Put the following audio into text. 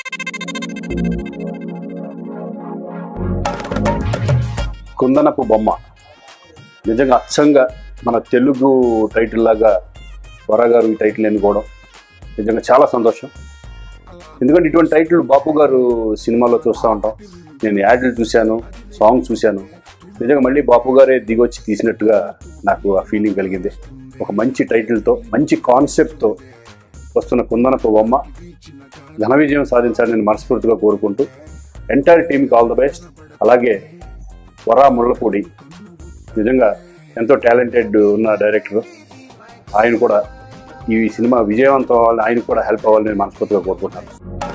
కుందనపు బొమ్మ నిజంగా అచ్చంగా మన తెలుగు టైటిల్ లాగా వరగారు ఈ టైటిల్ ఎన్నుకోవడం నిజంగా చాలా సంతోషం ఎందుకంటే ఇటువంటి టైటిల్ బాపు గారు సినిమాలో చూస్తూ ఉంటాం నేను యాడ్లు చూశాను సాంగ్ చూశాను నిజంగా మళ్ళీ బాపు గారే దిగొచ్చి తీసినట్టుగా నాకు ఆ ఫీలింగ్ కలిగింది ఒక మంచి టైటిల్తో మంచి కాన్సెప్ట్తో వస్తున్న కుందనపు బొమ్మ ఘన విజయం సాధించాలని నేను మనస్ఫూర్తిగా కోరుకుంటూ ఎంటైర్ టీంకి ఆల్ ద బెస్ట్ అలాగే వరా ముళ్ళపూడి నిజంగా ఎంతో టాలెంటెడ్ ఉన్న డైరెక్టర్ ఆయన కూడా ఈ సినిమా విజయవంతం అవ్వాలని ఆయన కూడా హెల్ప్ అవ్వాలని నేను మనస్ఫూర్తిగా కోరుకుంటున్నాను